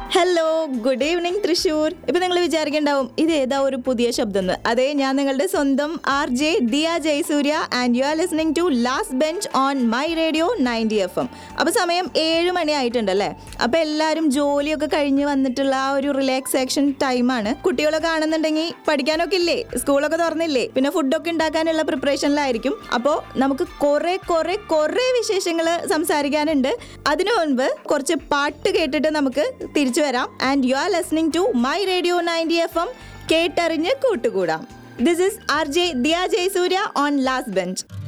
hello good evening Thrissur ഇപ്പൊ നിങ്ങൾ വിചാരിക്കണ്ടാവും ഇത് ഏതാ ഒരു പുതിയ ശബ്ദം എന്ന് അതെ ഞാൻ നിങ്ങളുടെ സ്വന്തം R J Diya Jayasurya and you are listening to last bench on my radio ninety F M അപ്പൊ സമയം ഏഴ് മണി ആയിട്ടുണ്ടല്ലേ അപ്പൊ എല്ലാവരും ജോലിയൊക്കെ കഴിഞ്ഞ് വന്നിട്ടുള്ള ആ ഒരു റിലാക്സേഷൻ ടൈമാണ് കുട്ടികളൊക്കെ ആണെന്നുണ്ടെങ്കിൽ പഠിക്കാനൊക്കെ ഇല്ലേ സ്കൂളൊക്കെ തുറന്നില്ലേ പിന്നെ ഫുഡൊക്കെ ഉണ്ടാക്കാനുള്ള പ്രിപ്പറേഷനിലായിരിക്കും അപ്പോൾ നമുക്ക് കുറെ കുറെ കുറെ വിശേഷങ്ങൾ സംസാരിക്കാനുണ്ട് അതിനു മുൻപ് കുറച്ച് പാട്ട് കേട്ടിട്ട് നമുക്ക് തിരിച്ചു വരാം and you are listening to my radio ninety F M കേട്ടറിഞ്ഞ് കൂട്ടുകൂടാം this is R J Diya Jayasurya on last bench